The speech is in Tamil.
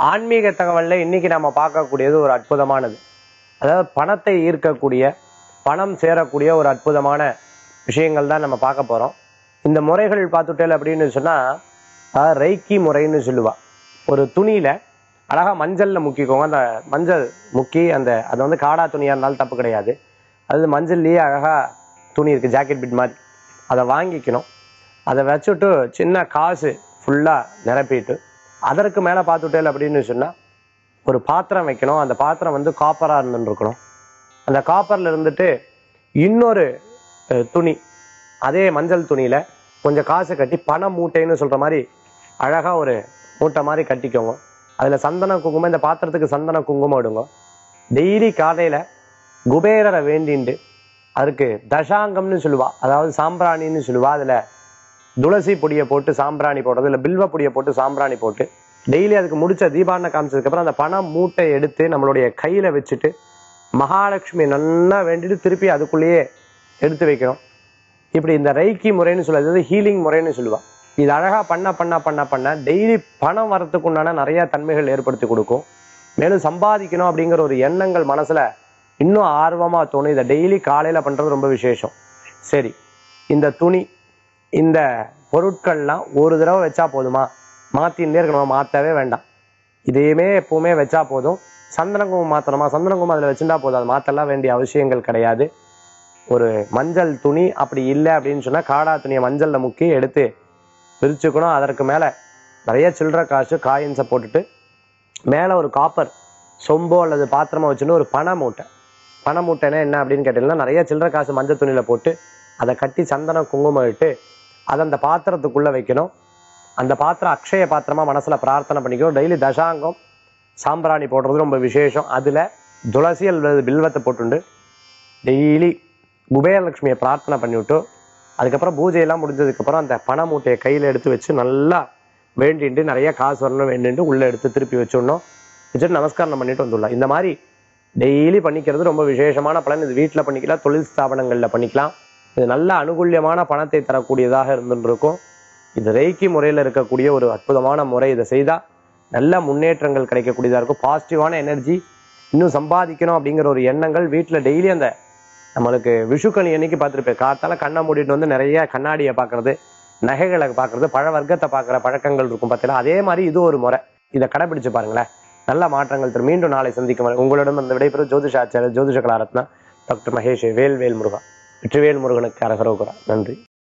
ஆன்மீக தகவல்ல இன்னைக்கு நம்ம பார்க்கக்கூடியது ஒரு அற்புதமானது அதாவது பணத்தை ஈர்க்கக்கூடிய பணம் சேரக்கூடிய ஒரு அற்புதமான விஷயங்கள் தான் நம்ம பார்க்க போறோம் இந்த முறைகள் பார்த்துட்டேல் அப்படின்னு சொன்னா அதாவது ரைக்கி முறைன்னு சொல்லுவா ஒரு துணியில அழகா மஞ்சள்ல முக்கிக்கோங்க அந்த மஞ்சள் முக்கி அந்த அது வந்து காடா துணியா இருந்தாலும் தப்பு கிடையாது அது மஞ்சள்லயே அழகா துணி இருக்கு ஜாக்கெட் பிட் மாதிரி அதை வாங்கிக்கணும் அதை வச்சுட்டு சின்ன காசு ஃபுல்லா நிரப்பிட்டு அதற்கு மேல பார்த்துட்டேல் அப்படின்னு சொன்னா ஒரு பாத்திரம் வைக்கணும் அந்த பாத்திரம் வந்து காப்பரா இருந்துன்னு இருக்கணும் அந்த காப்பர்ல இருந்துட்டு இன்னொரு அஹ், துணி அதே மஞ்சள் துணியில கொஞ்சம் காசு கட்டி பண மூட்டைன்னு சொல்ற மாதிரி அழகா ஒரு மூட்டை மாதிரி கட்டிக்கோங்க அதுல சந்தன குங்குமம் இந்த பாத்திரத்துக்கு சந்தன குங்குமம் இடுங்க டெய்லி காலையில குபேரரை வேண்டிண்டு அதுக்கு தசாங்கம்னு சொல்லுவா அதாவது சாம்பிராணின்னு சொல்லுவா அதுல துளசி பொடியை போட்டு சாம்பிராணி போடுறது இல்லை பில்வ பொடியை போட்டு சாம்பிராணி போட்டு டெய்லி அதுக்கு முடிச்ச தீபாவளி காமிச்சதுக்கு அப்புறம் அந்த பணம் மூட்டை எடுத்து நம்மளுடைய கையில வச்சுட்டு மகாலட்சுமி நன்னா வேண்டிட்டு திருப்பி அதுக்குள்ளேயே எடுத்து வைக்கணும் இப்படி இந்த ரைக்கி முறைன்னு சொல்லுவது ஹீலிங் முறைன்னு சொல்லுவா இது அழகா பண்ண பண்ண பண்ண பண்ண டெய்லி பணம் வரத்துக்கு உண்டான நிறைய தன்மைகள் ஏற்படுத்தி கொடுக்கும் மேலும் சம்பாதிக்கணும் அப்படிங்கிற ஒரு எண்ணங்கள் மனசுல இன்னும் ஆர்வமா தோணும் இதை டெய்லி காலையில பண்றது ரொம்ப விசேஷம் சரி இந்த துணி இந்த பொருட்கள்லாம் ஒரு தடவை வச்சா போதுமா மாத்தின்னே இருக்கணுமா மாத்தவே வேண்டாம் இதையுமே எப்பவுமே வச்சா போதும் சந்தன குங்குமம் மாத்தணுமா சந்தன குங்குமம் அதுல வச்சுட்டா போதும் அது மாத்தலாம் வேண்டிய அவசியங்கள் கிடையாது ஒரு மஞ்சள் துணி அப்படி இல்லை அப்படின்னு சொன்னா காடா துணியை மஞ்சள்ல முக்கி எடுத்து பிரிச்சுக்கணும் அதற்கு மேல நிறைய சில்லற காசு காயின்ஸை போட்டுட்டு மேல ஒரு காப்பர் சொம்போ அல்லது பாத்திரமா வச்சுன்னு ஒரு பண மூட்டை பண மூட்டைனா என்ன அப்படின்னு கேட்டீங்கன்னா நிறைய சில்லற காசு மஞ்சள் துணியில போட்டு அதை கட்டி சந்தன குங்குமம் இட்டு அதை அந்த பாத்திரத்துக்குள்ள வைக்கணும் அந்த பாத்திரம் அக்ஷய பாத்திரமா மனசுல பிரார்த்தனை பண்ணிக்கணும் டெய்லி தசாங்கம் சாம்பிராணி போடுறது ரொம்ப விசேஷம் அதுல துளசி அல்லது பில்வத்தை போட்டுண்டு டெய்லி குபேரலட்சுமியை பிரார்த்தனை பண்ணிவிட்டு அதுக்கப்புறம் பூஜையெல்லாம் முடிஞ்சதுக்கப்புறம் அந்த பண மூட்டையை கையில் எடுத்து வச்சு நல்லா வேண்டிட்டு நிறைய காசு வரணும் வேண்டிட்டு உள்ளே எடுத்து திருப்பி வச்சுடணும் வச்சுட்டு நமஸ்காரம் பண்ணிட்டு வந்துடலாம் இந்த மாதிரி டெய்லி பண்ணிக்கிறது ரொம்ப விசேஷமான பலன் இது வீட்டில் பண்ணிக்கலாம் தொழில் ஸ்தாபனங்களில் பண்ணிக்கலாம் இது நல்ல அனுகூல்யமான பணத்தை தரக்கூடியதாக இருந்துட்டு இருக்கும் இது ரெய்கி முறையில் இருக்கக்கூடிய ஒரு அற்புதமான முறை இதை செய்தால் நல்ல முன்னேற்றங்கள் கிடைக்கக்கூடியதாக இருக்கும் பாசிட்டிவான எனர்ஜி இன்னும் சம்பாதிக்கணும் அப்படிங்கிற ஒரு எண்ணங்கள் வீட்டில் டெய்லி அந்த நம்மளுக்கு விஷுக்களி அன்னைக்கு பார்த்துருப்பேன் காத்தால கண்ணை மூடிட்டு வந்து நிறைய கண்ணாடியை பார்க்கறது நகைகளை பார்க்கறது பழ வர்க்கத்தை பார்க்குற பழக்கங்கள் இருக்கும் பார்த்தீங்களா அதே மாதிரி இது ஒரு முறை இதை கடைபிடிச்சு பாருங்களேன் நல்ல மாற்றங்கள் தரும் மீண்டும் நாளை சந்திக்கும் வரை உங்களிடம் அந்த விடைபெறும் ஜோதிஷாச்சாரியர் ஜோதிஷ கலாரத்னா டாக்டர் மகேஷ் வேல் வேல் முருகா வெற்றிவேல் முருகனுக்கு அரகரோகுரா நன்றி